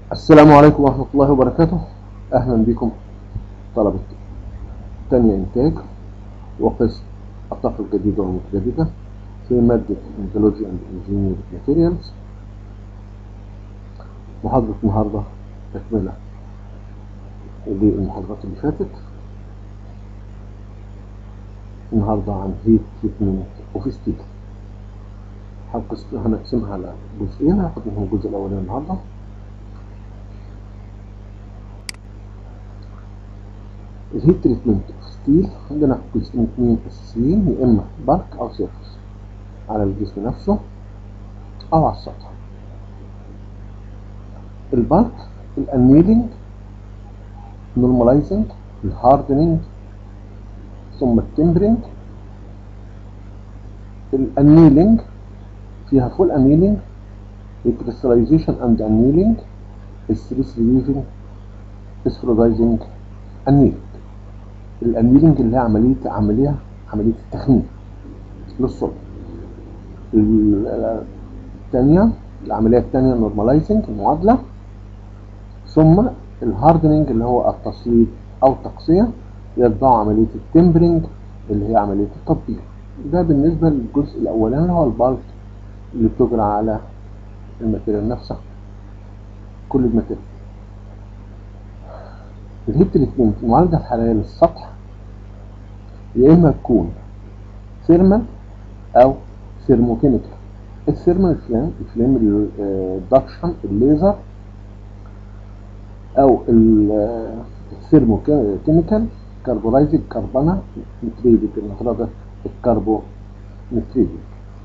السلام عليكم ورحمة الله وبركاته أهلا بكم طلبة تانية إنتاج وقسم الطاقة الجديدة والمتجددة في مادة Metallurgy and Engineering Materials محاضرة النهاردة تكملة للمحاضرات اللي فاتت النهاردة عن هيت تريتمنت اوف ستيل هنقسمها على جزئين هاخد منهم الجزء الأولاني النهارده الهيت تريتمنت اوف ستيل عندنا جزئين اتنين اساسيين يا اما بالك او سيرفس على الجسم نفسه او على السطح البالك الانيلينج نورماليزنج الهاردنينج ثم التمبرنج الانيلينج فيها فول انيلينج الكريستاليزيشن اند انيلينج الستريس ريليفنج اسفرودايزنج انيلينج الانيلينج اللي هي عمليه عمليه عمليه التخمير للصلب الثانيه العمليه الثانيه نورماليزنج المعادله ثم الهاردنينج اللي هو التسليط او التقصيه يتبع عمليه التمبرنج اللي هي عمليه التطبيق ده بالنسبه للجزء الاولاني اللي هو البالك اللي بتجرى على الماتيريال نفسها كل الماتيريال الهيت تريتمنت المعالجه الحراريه للسطح يا اما تكون ثيرمال او ثيرموكيميكال الثيرمال فلام الفلام الدكشن الليزر او الثيرموكيميكال كربولايزنج كربنا نتريدك المفروض ده الكربو نتريدك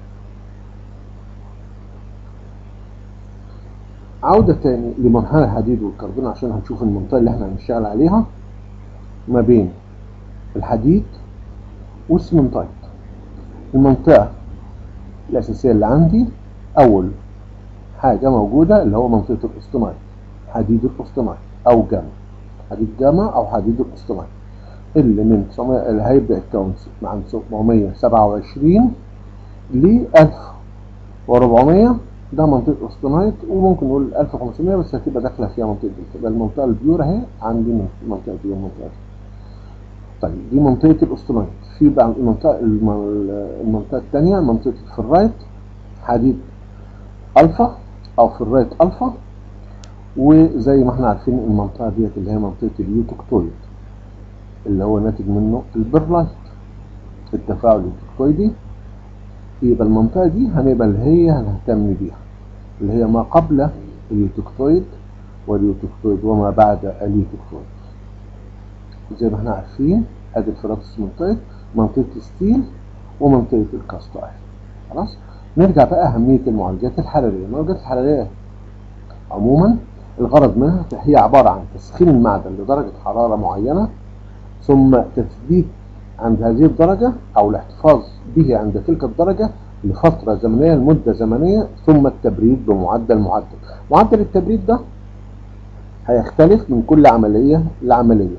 عودة تاني لمنحنى الحديد والكربون عشان هنشوف المنطقة اللي احنا هنشتغل عليها ما بين الحديد والسمنتايت المنطقة الأساسية اللي عندي أول حاجة موجودة اللي هو منطقة الأسطنايت حديد الأسطنايت أو جاما حديد جاما أو حديد الأسطنايت اللي من اللي هيبدأ يتكون عن 727 ل 1400 ده منطقة أسطنايت وممكن نقول 1500 بس هتبقى داخلة فيها منطقة دي تبقى المنطقة البيور أهي عندي من المنطقة دي والمنطقة دي طيب دي منطقة الأسطنايت في بقى المنطقة المنطقة الثانية منطقة الفرايت حديد ألفا أو فرايت ألفا وزي ما احنا عارفين المنطقة ديت اللي هي منطقة اليوتكتويد اللي هو ناتج منه البرلايت التفاعل اليوتكتويدي يبقى المنطقة دي هنبقى اللي هي هنهتم بيها اللي هي ما قبل اليوتكتويد واليوتكتويد وما بعد اليوتكتويد زي ما احنا عارفين ادي الفراغ السمنتايت منطقة الستيل ومنطقة الكاست ايرون خلاص نرجع بقى أهمية المعالجات الحرارية المعالجات الحرارية عموما الغرض منها هي عبارة عن تسخين المعدن لدرجة حرارة معينة ثم تثبيت عند هذه الدرجة أو الاحتفاظ به عند تلك الدرجة لفترة زمنية لمدة زمنية ثم التبريد بمعدل معدل معدل التبريد ده هيختلف من كل عملية لعملية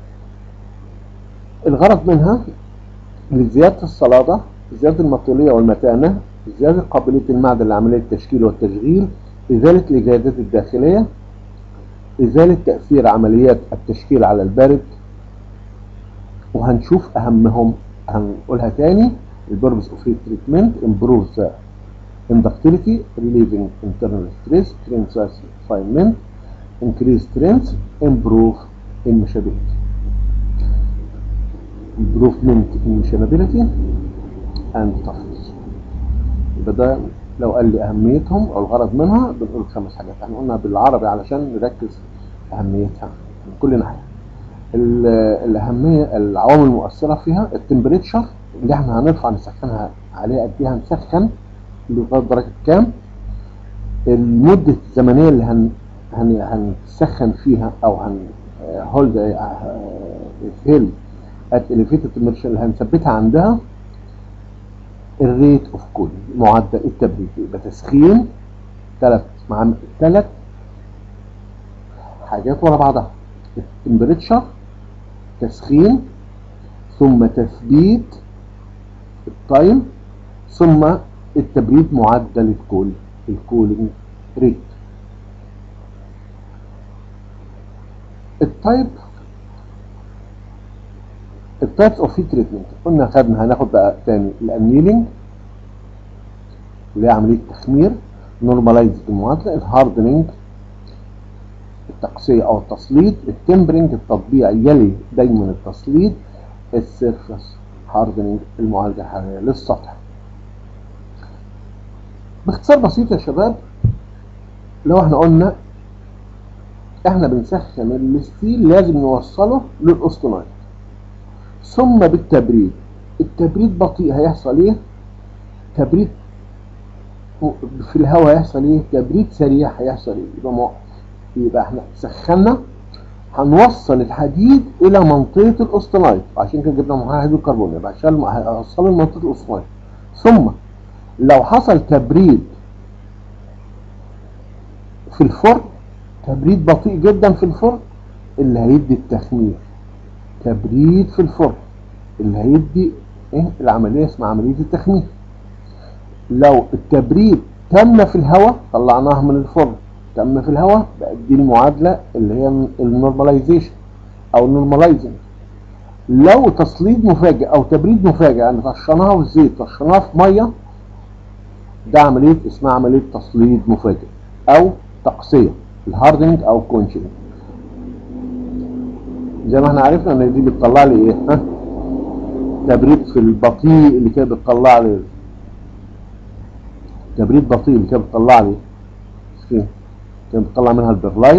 الغرض منها لزيادة الصلادة زيادة المطولية والمتانة زيادة قابلية المعدن لعملية التشكيل والتشغيل إزالة الإجهادات الداخلية إزالة تأثير عمليات التشكيل على البارد وهنشوف أهمهم هنقولها تاني البربس اوف هيت تريتمنت improves the conductivity relieving internal stress train refinement increase strength improve immeasurability improvement in measurability and toughness يبقى ده لو قال لي اهميتهم او الغرض منها بنقول خمس حاجات احنا قلنا بالعربي علشان نركز اهميتها من كل ناحيه الاهميه العوامل المؤثره فيها التمبريتشر اللي احنا هنرفع نسخنها عليه قد ايه هنسخن لغايه درجه كام المده الزمنيه اللي هن هن هنسخن فيها او هن هولد هيل ات اليفيتد تمبريتشر اللي هنثبتها عندها الريت اوف كول معدل التبريد يبقى تسخين ثلاث مع ثلاث حاجات ورا بعضها التمبريتشر تسخين ثم تثبيت التايم ثم التبريد معدل الكول الكولينج ريت طيب التايبس اوف هيت تريتمنت قلنا خدنا هناخد بقى تاني الانيلينج اللي هي عمليه تخمير نورماليز المعادله الهاردنينج التقسيه او التسليط التمبرنج التطبيع يلي دايما التسليط السيرفس هاردنينج المعالجه الحراريه للسطح باختصار بسيط يا شباب لو احنا قلنا احنا بنسخن الستيل لازم نوصله للاسطنايت ثم بالتبريد التبريد بطيء هيحصل ايه تبريد في الهواء هيحصل ايه تبريد سريع هيحصل ايه يبقى مو... يبقى احنا سخنا هنوصل الحديد الى منطقه الاوستنايت عشان كده جبنا معاها هيدروكربون يبقى عشان هوصله لمنطقه الاوستنايت ثم لو حصل تبريد في الفرن تبريد بطيء جدا في الفرن اللي هيدي التخمير تبريد في الفرن اللي هيدي ايه العمليه اسمها عمليه التخمير لو التبريد تم في الهواء طلعناها من الفرن تم في الهواء بقت دي المعادله اللي هي النورماليزيشن او النورماليزنج لو تسليط مفاجئ او تبريد مفاجئ يعني طشناها في زيت طشناها في ميه ده عمليه اسمها عمليه تسليط مفاجئ او تقسيه الهاردنج او كونشنج زي ما احنا عرفنا ان دي بتطلع لي ايه ها تبريد في البطيء اللي كانت بتطلع لي تبريد بطيء اللي كانت بتطلع لي كانت بتطلع منها البرلايت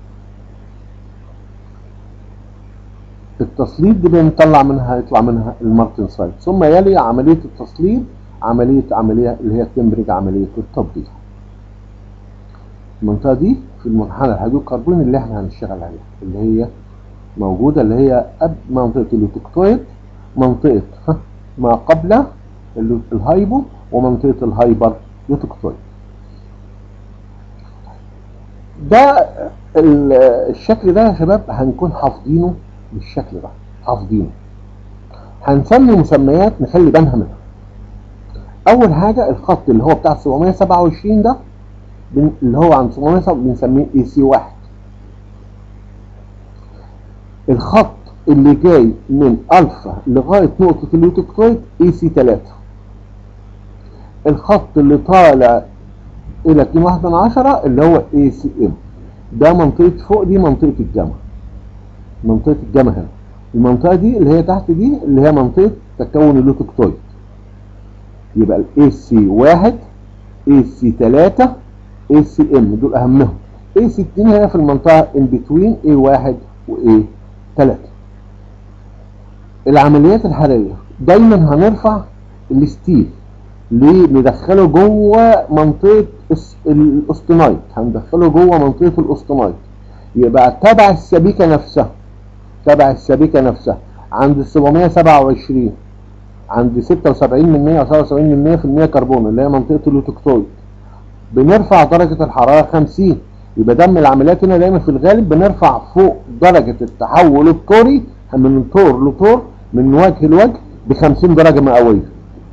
التسليط دي بنطلع منها يطلع منها المارتنسايت ثم يلي عمليه التسليط عمليه عمليه اللي هي تمبرج عمليه التبطيط المنطقه دي في المنحنى الهيدروكربون اللي احنا هنشتغل عليها اللي هي موجودة اللي هي قبل منطقة اللوتوكتويد منطقة ما قبل الهايبو ومنطقة الهايبر لوتوكتويد ده الشكل ده يا شباب هنكون حافظينه بالشكل ده حافظينه هنسمي مسميات نخلي بالنا منها اول حاجة الخط اللي هو بتاع 727 ده اللي هو عند 707 بنسميه اي سي واحد الخط اللي جاي من الفا لغايه نقطه الليوتوكتويد اي سي 3 الخط اللي طالع الى 2 واحد من عشرة اللي هو اي سي ام ده منطقه فوق دي منطقه الجامعه منطقه الجامعه هنا المنطقه دي اللي هي تحت دي اللي هي منطقه تكون الليوتوكتويد يبقى الاي سي 1 اي سي 3 اي سي ام دول اهمهم اي سي 2 هي في المنطقه ان بتوين اي 1 واي 3 العمليات الحراريه دايما هنرفع الستيل ليه ندخله جوه منطقه الاوستنايت هندخله جوه منطقه الاوستنايت يبقى تبع السبيكه نفسها تبع السبيكه نفسها عند ال 727 عند 76 من 100 او 77 من 100 في المية كربون اللي هي منطقه اللوتوكتويد بنرفع درجه الحراره 50 يبقى دم العمليات هنا دايما في الغالب بنرفع فوق درجة التحول الطوري من طور لطور من وجه لوجه ب 50 درجة مئوية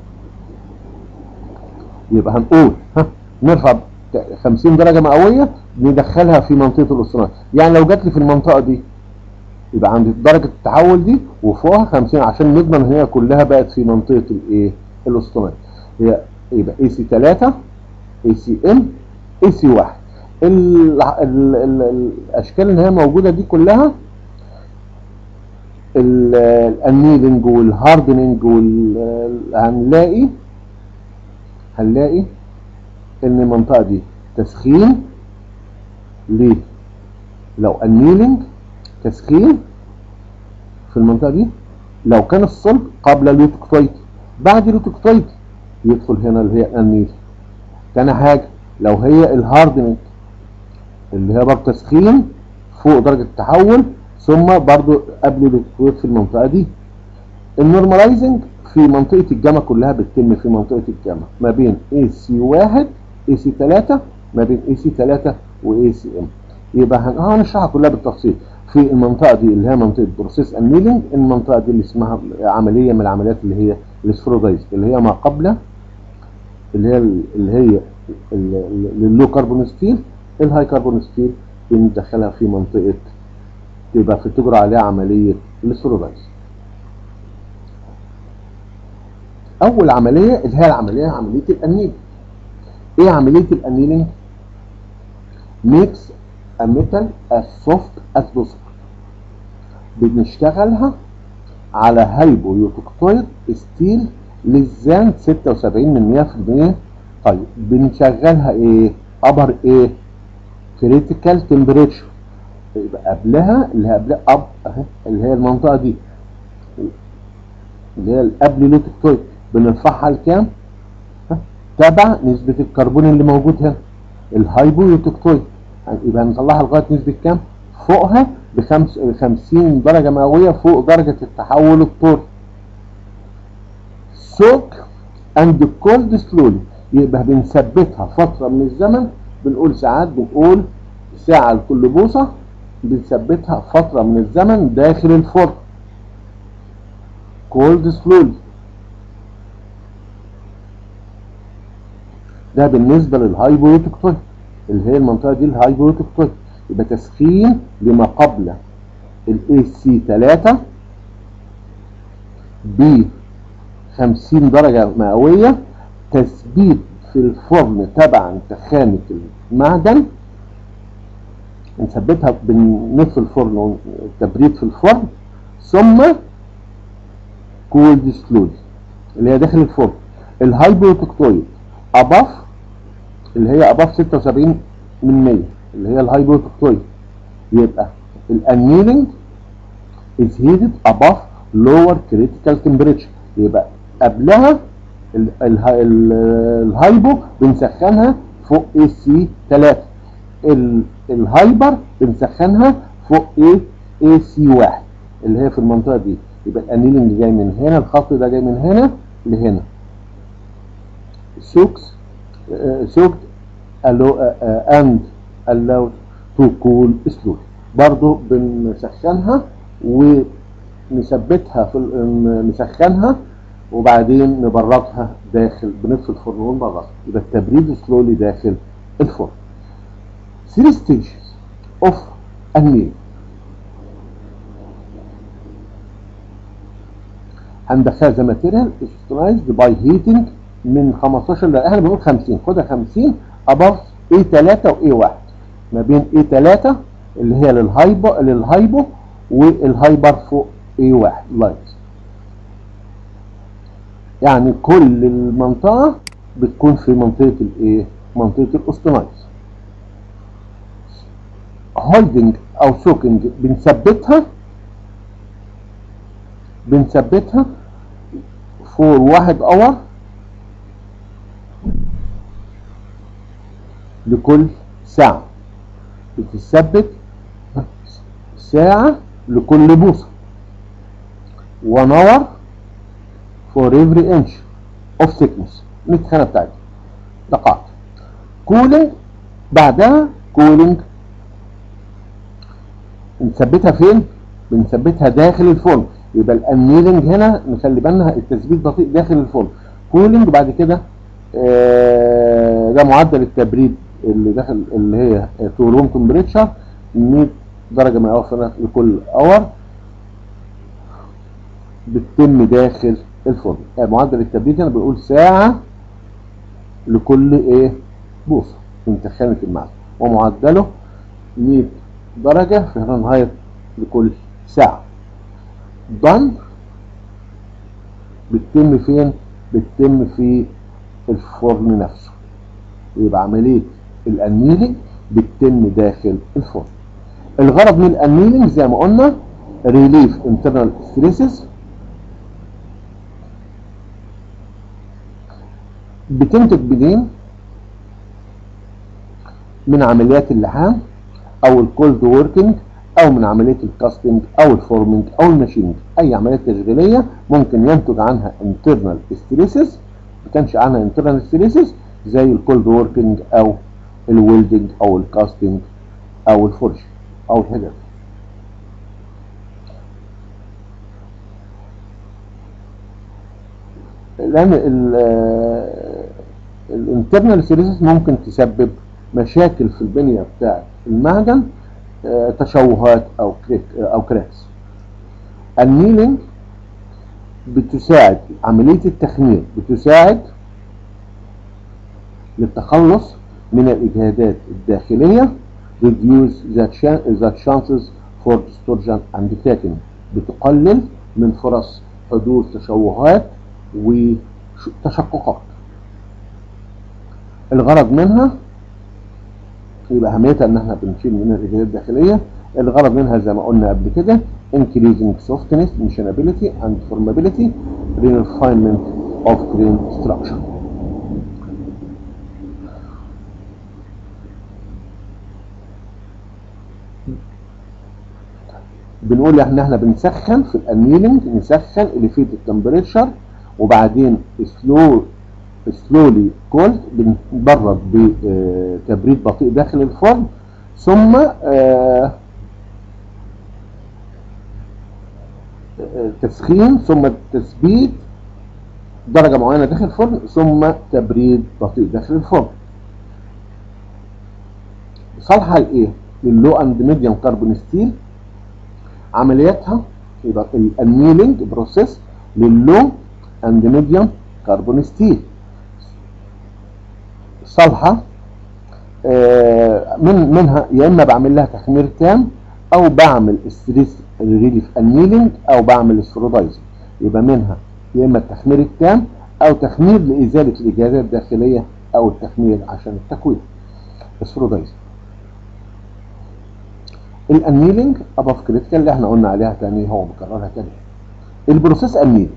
يبقى هنقول ها نرفع 50 درجة مئوية ندخلها في منطقة الأسطنات يعني لو جات لي في المنطقة دي يبقى عند درجة التحول دي وفوقها 50 عشان نضمن ان هي كلها بقت في منطقة الايه الأسطنات هي يبقى اي سي 3 اي سي ام اي سي 1 ال ال ال الاشكال اللي هي موجوده دي كلها الانيلنج والهاردنينج هنلاقي هنلاقي ان المنطقه دي تسخين ليه لو انيلنج تسخين في المنطقه دي لو كان الصلب قبل اليوتكتويد بعد اليوتكتويد يدخل هنا اللي هي انيل تاني حاجه لو هي الهاردنينج اللي هي برضه تسخين فوق درجة التحول ثم برضه قبل الكويت في المنطقة دي النورماليزنج في منطقة الجامعة كلها بتتم في منطقة الجامعة ما بين اي سي 1 اي سي 3 ما بين اي سي 3 واي سي ام يبقى هنشرحها كلها بالتفصيل في المنطقة دي اللي هي منطقة بروسيس انيلنج المنطقة دي اللي اسمها عملية من العمليات اللي هي السفرودايز اللي هي ما قبل اللي هي اللي هي اللو كربون ستيل الهاي كربون ستيل بندخلها في منطقة تبقى في تجرى عليها عمليه الاسترولايز اول عمليه اللي هي العمليه عمليه الانيل ايه عمليه الانيلنج makes a metal as soft as possible بنشتغلها على هايبو يوتكتويد ستيل للزان 76 من 100% طيب بنشغلها ايه ابر ايه كريتيكال تمبريتشر يبقى قبلها اللي هي قبلها اب اهي اللي هي المنطقه دي اللي هي قبل لوتكتويد بنرفعها لكام تبع نسبة الكربون اللي موجود هنا الهايبو يوتكتويد يبقى نطلعها لغاية نسبة كام فوقها ب 50 درجة مئوية فوق درجة التحول الطوري سوك اند كولد سلولي يبقى بنثبتها فترة من الزمن بنقول ساعات بنقول ساعة لكل بوصة بنثبتها فترة من الزمن داخل الفرن كولد سلولي ده بالنسبة للهايبويوتكتويد اللي هي المنطقة دي الهايبويوتكتويد يبقى تسخين لما قبل الاي سي 3 ب 50 درجة مئوية تثبيت في الفرن تبع تخانة المعدن نثبتها بنصف الفرن والتبريد في الفرن ثم كولد سلولي اللي هي داخل الفرن الهايبوتكتويد اباف اللي هي اباف 76 من 100 اللي هي الهايبوتكتويد يبقى الانيلنج is heated above lower critical temperature يبقى قبلها ال- ال- ال- الهايبو بنسخنها فوق اي سي 3 ال- الهايبر بنسخنها فوق ايه اي سي 1 اللي هي في المنطقه دي يبقى الانيلنج جاي من هنا الخط ده جاي من هنا لهنا سوكس سوكت اند allowed to cool slowly برضو بنسخنها ونثبتها في ال- نسخنها وبعدين نبردها داخل بنفس الفرن ونبردها يبقى التبريد سلولي داخل الفرن 3 stages of annealing هندخلها زي ماتيريال استرايزد باي هيتنج من 15 ل احنا بنقول 50 خدها 50 اباف اي 3 واي 1 ما بين اي 3 اللي هي للهايبو للهايبو والهايبر فوق اي 1 لايت يعني كل المنطقه بتكون في منطقه الايه منطقه الاوستنايز هولدنج او سوكنج بنثبتها بنثبتها فور واحد اور لكل ساعة بتثبت ساعة لكل بوصة one hour for every inch of thickness المتخانة بتاعتي ده قاعدة كولينج بعدها كولينج نثبتها فين؟ بنثبتها داخل الفرن يبقى الانيلنج هنا نخلي بالنا التثبيت بطيء داخل الفرن كولينج بعد كده آه، ده معدل التبريد اللي داخل اللي هي تو روم تمبريتشر 100 درجه مئويه لكل اور بتتم داخل الفرن آه، معدل التبريد هنا بنقول ساعه لكل ايه بوصه من تخانه المعدن ومعدله 100 درجه فهرنهايت لكل ساعه ضن بتتم فين بتتم في الفرن نفسه يبقى عمليه الانيلنج بتتم داخل الفرن الغرض من الانيلنج زي ما قلنا ريليف انترنال ستريسز بتنتج منين من عمليات اللحام او الكولد ووركينج او من عمليه الكاستنج او الفورمنج او الماشينج اي عمليه تشغيليه ممكن ينتج عنها انترنال ستريسز ما كانش عنها انترنال ستريسز زي الكولد ووركينج او الويلدنج او الكاستنج او الفرش او الحاجات دي. لان الانترنال ستريسز ممكن تسبب مشاكل في البنيه بتاعه المعدن آه، تشوهات او كريك او كراكس النيلينج بتساعد عملية التخمير بتساعد للتخلص من الإجهادات الداخلية reduce the, chan- the chances for distortion and cracking بتقلل من فرص حدوث تشوهات وتشققات الغرض منها يبقى اهميتها ان احنا بنشيل منها الرجالات الداخليه الغرض منها زي ما قلنا قبل كده increasing softness missionability and formability refinement of crane structure بنقول ان احنا بنسخن في الانيلنج نسخن اليفيت التمبريتشر وبعدين سلو سلولي كولد بنبرد بتبريد بطيء داخل الفرن ثم آه، آه، تسخين ثم تثبيت درجة معينة داخل الفرن ثم تبريد بطيء داخل الفرن صالحة لإيه؟ للو اند ميديوم كربون ستيل عملياتها يبقى الانيلنج بروسيس للو اند ميديوم كربون ستيل صالحة آه، من منها يا اما بعمل لها تخمير تام او بعمل ستريس ريليف انيلنج او بعمل سفرودايزنج يبقى منها يا اما التخمير التام او تخمير لازاله الاجهادات الداخليه او التخمير عشان التكوين سفرودايزنج الانيلنج اباف كريتيكال اللي احنا قلنا عليها تاني هو بكررها تاني البروسيس انيلنج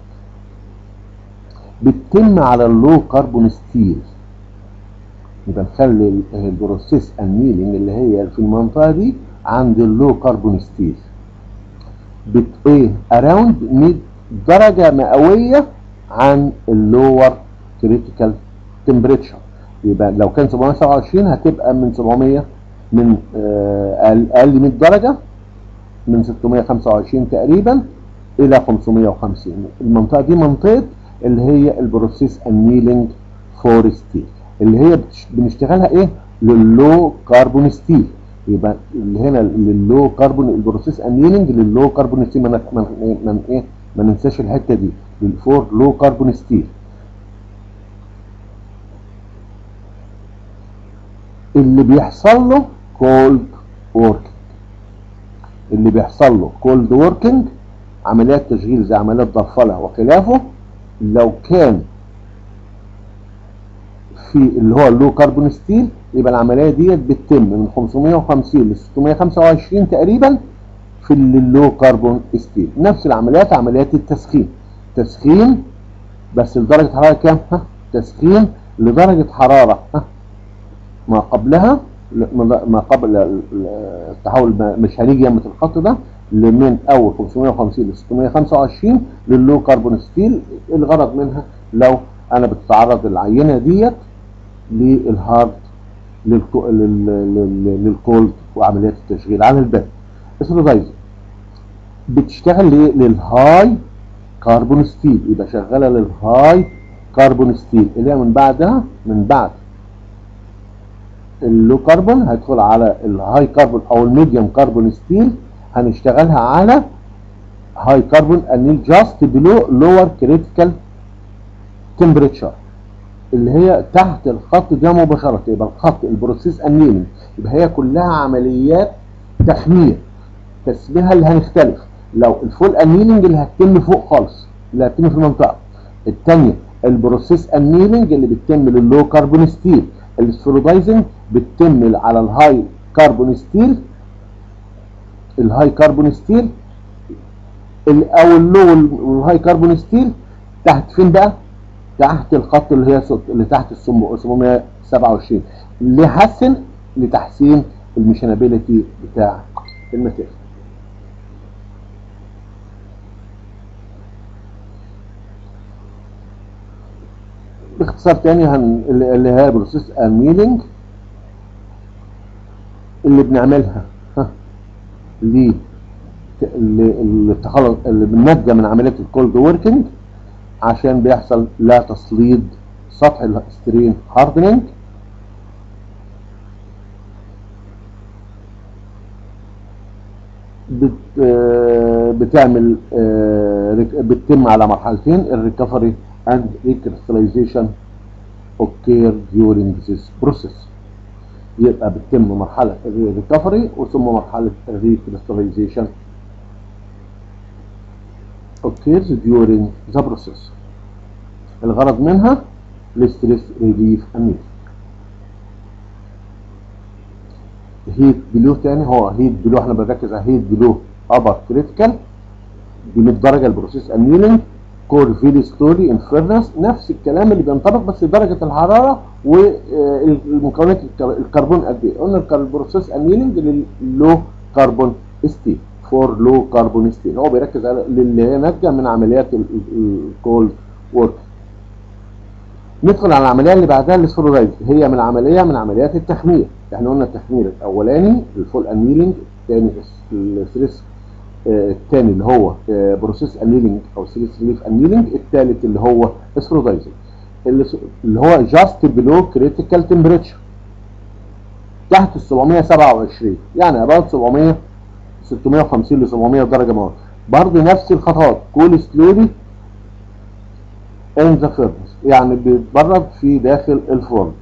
بتتم على اللو كربون ستيل يبقى نخلي ال- البروسيس انيلنج اللي هي في المنطقه دي عند اللو كربون ستيل بت ايه اراوند 100 درجه مئويه عن اللور كريتيكال تمبريتشر يبقى لو كان 727 هتبقى من 700 من آه، اقل أقل 100 درجه من 625 تقريبا الى 550 المنطقه دي منطقه اللي هي البروسيس انيلنج فور ستيل اللي هي بتش- بنشتغلها ايه لللو كربون ستيل يبقى اللي هنا لللو كربون البروسيس انيلنج لللو كربون ستيل ما ن- ما ن- ما ن- ايه ما ننساش الحته دي للفور لو كربون ستيل اللي بيحصل له كولد ووركينج اللي بيحصل له كولد ووركينج عمليات تشغيل زي عمليات ضرفله وخلافه لو كان في اللي هو اللو كربون ستيل يبقى العمليه ديت بتتم من 550 ل 625 تقريبا في اللو كربون ستيل نفس العمليات عمليات التسخين تسخين بس لدرجه حراره كام ها تسخين لدرجه حراره ها ما قبلها ما قبل التحول ما- مش هنيجي يمة الخط ده من اول 550 ل 625 لللو كربون ستيل الغرض منها لو انا بتتعرض العينه ديت للهارد للكو- لل- لل- للكولد وعمليات التشغيل على الباب اسرودايزر بتشتغل ليه؟ للهاي كربون ستيل يبقى شغاله للهاي كربون ستيل اللي هي من بعدها من بعد اللو كربون هيدخل على الهاي كربون او الميديوم كربون ستيل هنشتغلها على هاي كربون انيل جاست بلو لور كريتيكال تمبريتشر اللي هي تحت الخط ده مباشرة يبقى الخط البروسيس انيلنج يبقى هي كلها عمليات تخمير تسميها اللي هنختلف لو الفول انيلنج اللي هتتم فوق خالص اللي هتتم في المنطقة الثانية البروسيس انيلنج اللي بتتم لللو كربون ستيل السفرودايزنج بتتم على الهاي كربون ستيل الهاي كربون ستيل ال- او اللو والهاي كربون ستيل تحت فين بقى تحت الخط اللي هي ست- اللي تحت السم- 727 لحسن لتحسين الميشنابيلتي بتاع الماتيريال باختصار تاني هن... اللي اللي هي بروسيس انيلنج اللي بنعملها ها ل اللي التخلص اللي بننجى من عمليه الكولد ووركينج عشان بيحصل لا تصليد سطح السترين هاردنينج بت آه، بتعمل آه، ريك- بتتم على مرحلتين الريكفري اند ريكريستاليزيشن occur during this process يبقى بتتم مرحلة الريكفري وثم مرحلة الريكريستاليزيشن occurs during the process الغرض منها الستريس ريليف اميل هيت بلو تاني هو هيت بلو احنا بنركز على هيت بلو ابر كريتيكال دي 100 درجه البروسيس انيلنج كور فيلي ستوري انفيرنس نفس الكلام اللي بينطبق بس درجه الحراره والمكونات الكربون قد ايه قلنا الكر- البروسيس انيلنج للو كربون ستيل فور لو كربون ستيل هو بيركز على اللي هي ناتجه من عمليات الكولد وورك ندخل على العمليه اللي بعدها السفرولايز هي من عمليه من عمليات التخمير احنا قلنا التخمير الاولاني الفول انيلنج الثاني الستريس آه، الثاني اللي هو بروسيس انيلنج او ستريس ريليف انيلنج الثالث اللي هو سفرولايزنج اللي س- اللي هو جاست بلو كريتيكال تمبريتشر تحت ال 727 يعني ابعد 700 650 ل 700 درجه مئويه برضه نفس الخطوات كول سلولي ان ذا فيرنس يعني بيتبرد في داخل الفرن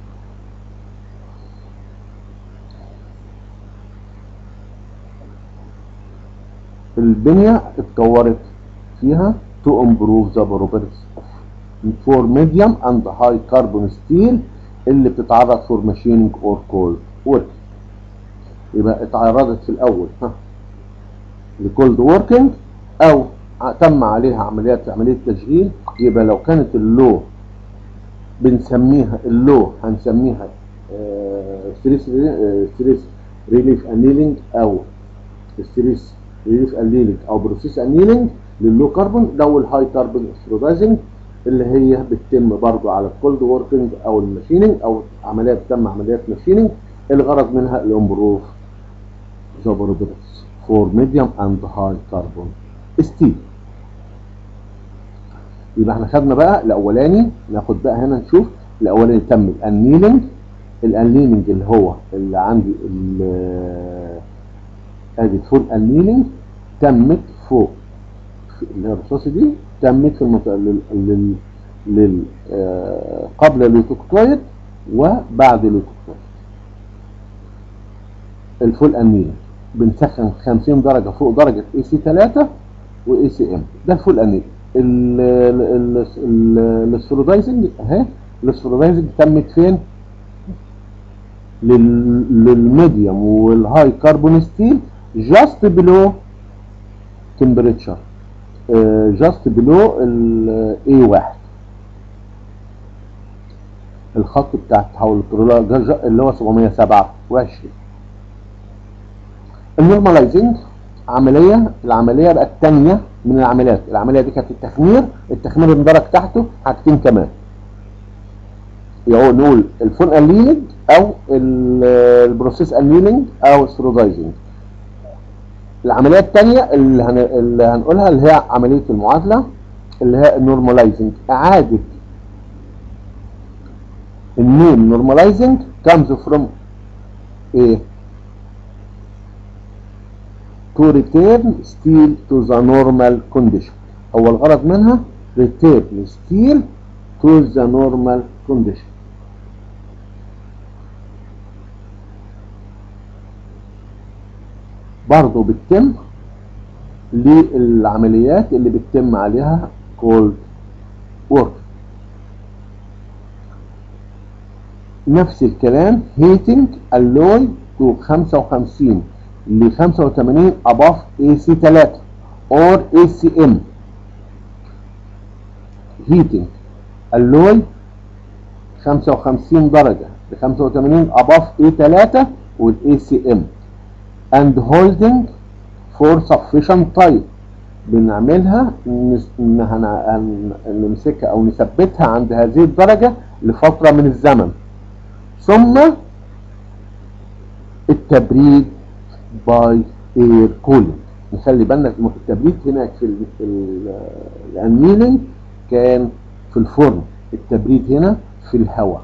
البنية اتطورت فيها to improve the properties for medium and high carbon steel اللي بتتعرض for machining or cold work يبقى اتعرضت في الاول ها لكولد وركينج او ع- تم عليها عمليات عمليه تشغيل يبقى لو كانت اللو بنسميها اللو هنسميها ستريس ستريس ريليف انيلينج او ستريس ريليف انيلينج او بروسيس انيلينج لللو كربون لو الهاي كربون استرودايزنج اللي هي بتتم برضو على الكولد وركينج او الماشيننج او عمليات تم عمليات ماشيننج الغرض منها الامبروف ذا بروبرتيز فور ميديوم اند هاي كربون ستيل يبقى احنا خدنا بقى الاولاني ناخد بقى هنا نشوف الاولاني تم الانيلنج الانيلنج اللي هو اللي عندي ال- ادي فول انيلنج تمت فوق في- اللي هي الرصاصي دي تمت في المنطقه لل, لل, لل آه، قبل اللوتوكتويد وبعد اللوتوكتويد الفول انيلنج بنسخن 50 درجه فوق درجه اي سي 3 واي سي ام ده الفول انيلنج السوليدايزنج اهي السوليدايزنج تمت فين؟ لل- للميديوم والهاي كربون ستيل جاست بلو تمبريتشر جاست بلو الاي 1 الخط بتاع التحول الكترولوجي اللي هو 727 النورماليزنج عمليه العمليه بقى الثانيه من العمليات العمليه دي كانت التخمير التخمير اندرج تحته حاجتين كمان يعني نقول الفون انلينج او ال- البروسيس انلينج او السرودايزنج العمليه الثانيه اللي, هن... اللي هنقولها اللي هي عمليه المعادله اللي هي النورماليزنج اعاده النيم نورماليزنج comes from ايه to return steel to the normal condition هو الغرض منها return steel to the normal condition برضه بتتم للعمليات اللي بتتم عليها cold work نفس الكلام heating alloy to 55 ل 85 above AC3 or ACM heating alloy 55 درجة ل 85 above A3 وال ACM and holding for sufficient time بنعملها نس- إن هن- هن- نمسكها او نثبتها عند هذه الدرجة لفترة من الزمن ثم التبريد باي اير كولينج نخلي بالنا إن التبريد هناك في ال- في ال- الانيلنج كان في الفرن التبريد هنا في الهواء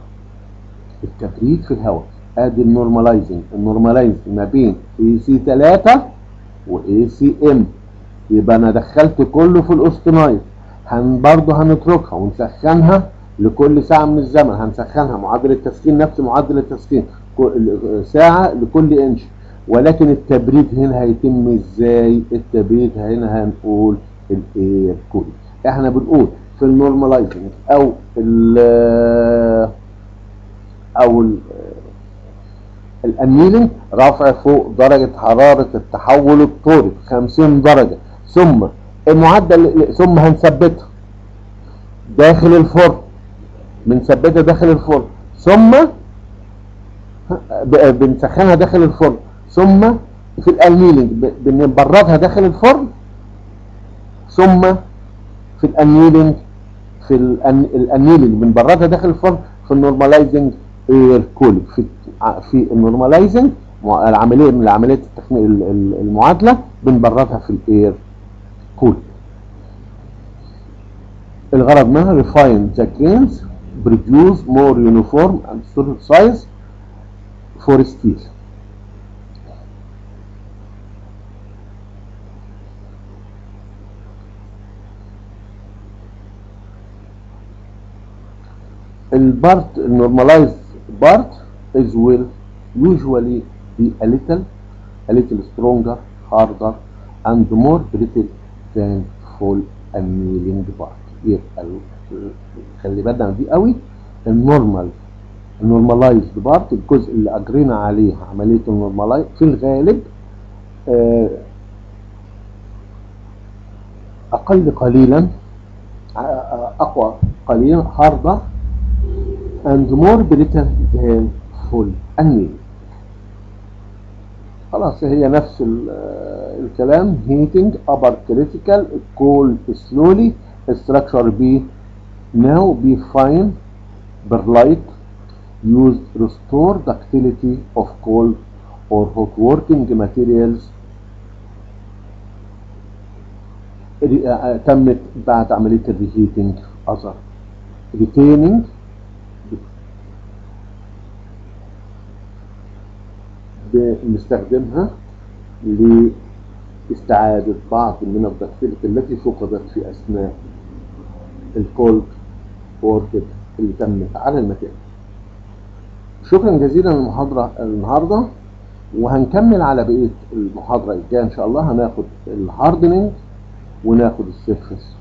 التبريد في الهواء ادي النورماليزنج النورماليزنج ما بين اي سي 3 واي سي ام يبقى انا دخلت كله في الاوستنايت هن برضه هنتركها ونسخنها لكل ساعة من الزمن هنسخنها معدل التسخين نفس معدل التسخين كل- ساعة لكل انش ولكن التبريد هنا هيتم ازاي التبريد هنا هنقول الاير كولينج احنا بنقول في النورماليزنج او ال او ال الانيلنج رفع فوق درجة حرارة التحول الطوري 50 درجة ثم المعدل ثم هنثبتها داخل الفرن بنثبتها داخل الفرن ثم ب- بنسخنها داخل الفرن ثم في الانيلنج ب- بنبردها داخل الفرن ثم في الانيلنج في الأن- الانيلنج بنبردها داخل الفرن في النورماليزنج اير كولينج في ع- في النورماليزنج مع- العمليه من عمليه التخمين ال- ال- المعادله بنبردها في الاير كولينج الغرض منها refine the grains produce more uniform and solid size for steel البارت normalized part is will usually be a little a little stronger harder and more brittle than full annealing part يبقى ال- خلي بالنا من دي قوي النورمال النورمالايزد بارت الجزء اللي اجرينا عليه عمليه النورمالايز في الغالب آه، اقل قليلا ع- اقوى قليلا harder and more brittle than full annealing خلاص هي نفس ال- آه، الكلام heating upper critical cool slowly structure B now be fine perlite used restore ductility of cold or hot working materials ري- آه، تمت بعد عملية الريهيتنج أثر retaining بنستخدمها لاستعادة بعض من الدكتيلة التي فقدت في أثناء الكولد ووركد اللي تمت على المكان شكرا جزيلا للمحاضرة النهاردة وهنكمل على بقية المحاضرة الجاية إن شاء الله هناخد الهاردنينج وناخد السيرفس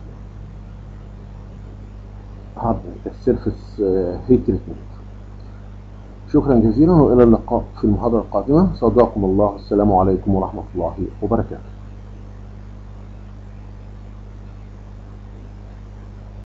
هاردنينج السيرفس هيت تريتمنت شكرا جزيلا والى اللقاء في المحاضرة القادمة صداكم الله السلام عليكم ورحمة الله وبركاته